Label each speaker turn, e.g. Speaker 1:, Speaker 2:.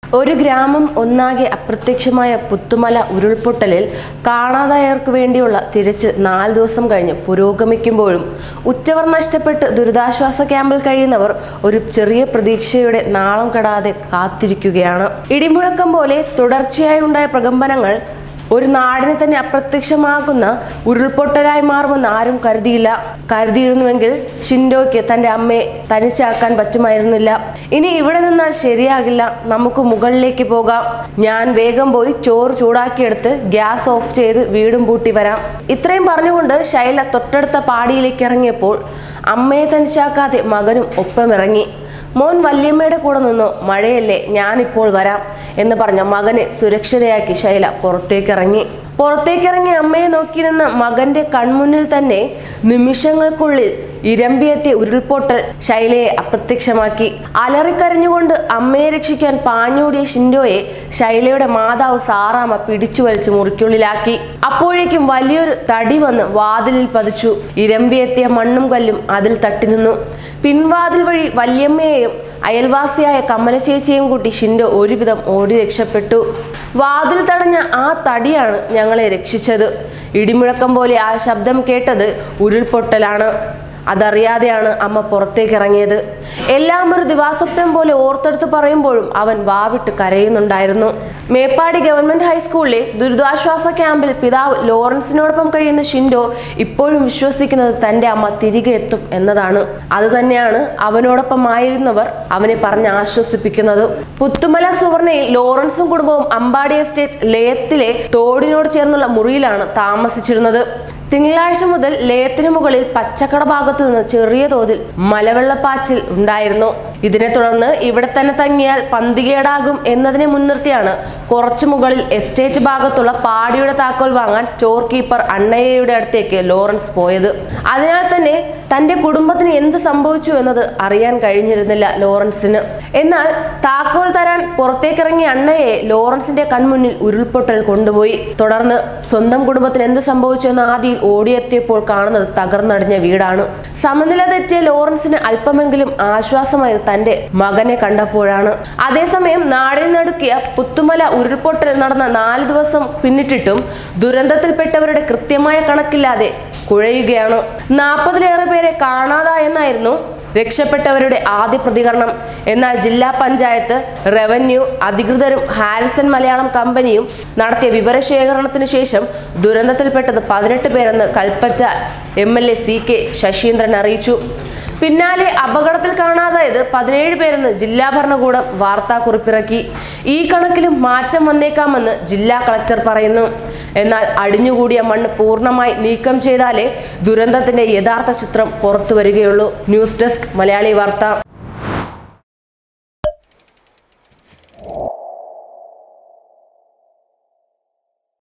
Speaker 1: ഒരു ഗ്രാമം ഒന്നാകെ അപ്രത്യക്ഷമായ പുത്തുമല ഉരുൾപൊട്ടലിൽ കാണാതായവർക്ക് വേണ്ടിയുള്ള തിരച്ചിൽ നാല് ദിവസം കഴിഞ്ഞ് പുരോഗമിക്കുമ്പോഴും ഉറ്റവർ നഷ്ടപ്പെട്ട് ദുരിതാശ്വാസ ക്യാമ്പിൽ കഴിയുന്നവർ ഒരു ചെറിയ പ്രതീക്ഷയുടെ നാളം കെടാതെ കാത്തിരിക്കുകയാണ് ഇടിമുഴക്കം പോലെ തുടർച്ചയായി ഉണ്ടായ പ്രകമ്പനങ്ങൾ ഒരു നാടിനെ തന്നെ അപ്രത്യക്ഷമാകുന്ന ഉരുൾപൊട്ടലായി മാറുമെന്ന് ആരും കരുതിയില്ല കരുതിയിരുന്നുവെങ്കിൽ ഷിൻഡോയ്ക്ക് തന്റെ അമ്മയെ തനിച്ചാക്കാൻ പറ്റുമായിരുന്നില്ല ഇനി ഇവിടെ നിന്നാൽ ശരിയാകില്ല നമുക്ക് മുകളിലേക്ക് പോകാം ഞാൻ വേഗം പോയി ചോറ് ചൂടാക്കിയെടുത്ത് ഗ്യാസ് ഓഫ് ചെയ്ത് വീടും പൂട്ടി വരാം ഇത്രയും പറഞ്ഞുകൊണ്ട് ശൈല തൊട്ടടുത്ത പാടിയിലേക്ക് ഇറങ്ങിയപ്പോൾ അമ്മയെ തനിച്ചാക്കാതെ മകനും ഒപ്പമിറങ്ങി മോൻ വല്യമ്മയുടെ കൂടെ നിന്നോ മഴയല്ലേ ഞാനിപ്പോൾ വരാം എന്ന് പറഞ്ഞ മകനെ സുരക്ഷിതയാക്കി ശൈല പുറത്തേക്കിറങ്ങി പുറത്തേക്കിറങ്ങി അമ്മയെ നോക്കി നിന്ന മകന്റെ കൺമുന്നിൽ തന്നെ നിമിഷങ്ങൾക്കുള്ളിൽ ഇരമ്പിയെത്തിയ ഉരുൾപൊട്ടൽ ശൈലയെ അപ്രത്യക്ഷമാക്കി അലറിക്കരഞ്ഞുകൊണ്ട് അമ്മയെ രക്ഷിക്കാൻ പാഞ്ഞോടിയ ഷിൻഡോയെ ശൈലയുടെ മാതാവ് സാറാമ്മ പിടിച്ചു വലിച്ച് മുറിക്കുള്ളിലാക്കി അപ്പോഴേക്കും വലിയൊരു തടി വന്ന് വാതിലിൽ പതിച്ചു ഇരമ്പിയെത്തിയ മണ്ണും കല്ലും അതിൽ തട്ടി നിന്നു പിൻവാതിൽ വഴി വല്യമ്മയെയും അയൽവാസിയായ കമല ചേച്ചിയെയും കൂട്ടി ഷിൻഡോ ഒരുവിധം ഓടി രക്ഷപ്പെട്ടു വാതിൽ തടഞ്ഞ ആ തടിയാണ് ഞങ്ങളെ രക്ഷിച്ചത് ഇടിമുഴക്കം പോലെ ആ ശബ്ദം കേട്ടത് ഉരുൾപൊട്ടലാണ് അതറിയാതെയാണ് അമ്മ പുറത്തേക്ക് ഇറങ്ങിയത് എല്ലാം ഒരു ദിവാസ്വപ്നം പോലെ ഓർത്തെടുത്ത് പറയുമ്പോഴും അവൻ വാവിട്ട് കരയുന്നുണ്ടായിരുന്നു മേപ്പാടി ഗവൺമെന്റ് ഹൈസ്കൂളിലെ ദുരിതാശ്വാസ ക്യാമ്പിൽ പിതാവ് ലോറൻസിനോടൊപ്പം കഴിയുന്ന ഷിൻഡോ ഇപ്പോഴും വിശ്വസിക്കുന്നത് തന്റെ അമ്മ തിരികെ എത്തും എന്നതാണ് അത് തന്നെയാണ് അവനോടൊപ്പം ആയിരുന്നവർ അവനെ പറഞ്ഞ് ആശ്വസിപ്പിക്കുന്നത് പുത്തുമല സുവർണയിൽ ലോറൻസും കുടുംബവും അമ്പാടി എസ്റ്റേറ്റ് ലയത്തിലെ തോടിനോട് ചേർന്നുള്ള മുറിയിലാണ് താമസിച്ചിരുന്നത് തിങ്കളാഴ്ച മുതൽ ലയത്തിനു മുകളിൽ പച്ചക്കട ഭാഗത്തു നിന്ന് ചെറിയ തോതിൽ മലവെള്ളപ്പാച്ചിൽ ഉണ്ടായിരുന്നു ഇതിനെ തുടർന്ന് ഇവിടെ തന്നെ തങ്ങിയാൽ പന്തികേടാകും എന്നതിനെ മുൻനിർത്തിയാണ് കുറച്ചു മുകളിൽ എസ്റ്റേറ്റ് ഭാഗത്തുള്ള പാടിയുടെ താക്കോൽ വാങ്ങാൻ സ്റ്റോർ കീപ്പർ അണ്ണയ്യയുടെ അടുത്തേക്ക് ലോറൻസ് പോയത് അതിനാൽ തന്നെ തന്റെ കുടുംബത്തിന് എന്ത് സംഭവിച്ചു എന്നത് അറിയാൻ കഴിഞ്ഞിരുന്നില്ല ലോറൻസിന് എന്നാൽ താക്കോൽ തരാൻ പുറത്തേക്കിറങ്ങിയ അണ്ണയെ ലോറൻസിന്റെ കൺമുന്നിൽ ഉരുൾപൊട്ടൽ കൊണ്ടുപോയി തുടർന്ന് സ്വന്തം കുടുംബത്തിന് എന്ത് സംഭവിച്ചു എന്ന ആദിയിൽ ഓടിയെത്തിയപ്പോൾ കാണുന്നത് തകർന്നടിഞ്ഞ വീടാണ് സമനില തെറ്റിയ ലോറൻസിന് അല്പമെങ്കിലും ആശ്വാസമായത് തന്റെ മകനെ കണ്ടപ്പോഴാണ് അതേസമയം നാടിനെ നടുക്കിയ പുത്തുമല ഉരുൾപൊട്ടൽ നടന്ന നാല് ദിവസം പിന്നിട്ടിട്ടും ദുരന്തത്തിൽപ്പെട്ടവരുടെ കൃത്യമായ കണക്കില്ലാതെ കുഴയുകയാണ് നാൽപ്പതിലേറെ പേരെ കാണാതായെന്നായിരുന്നു രക്ഷപ്പെട്ടവരുടെ ആദ്യ പ്രതികരണം എന്നാൽ ജില്ലാ പഞ്ചായത്ത് റവന്യൂ അധികൃതരും ഹാരിസൺ മലയാളം കമ്പനിയും നടത്തിയ വിവരശേഖരണത്തിന് ശേഷം ദുരന്തത്തിൽപ്പെട്ടത് പതിനെട്ട് പേരെന്ന് Kalpetta M L A C K Saseendran അറിയിച്ചു പിന്നാലെ അപകടത്തിൽ കാണാതായത് പതിനേഴ് പേരെന്ന് ജില്ലാ ഭരണകൂടം വാർത്താക്കുറിപ്പിറക്കി ഈ കണക്കിലും മാറ്റം വന്നേക്കാമെന്ന് ജില്ലാ കളക്ടർ പറയുന്നു എന്നാൽ അടിഞ്ഞുകൂടിയ മണ്ണ് പൂർണ്ണമായി നീക്കം ചെയ്താലേ ദുരന്തത്തിന്റെ യഥാർത്ഥ ചിത്രം പുറത്തു വരികയുള്ളൂ ന്യൂസ് ഡെസ്ക് മലയാളി വാർത്ത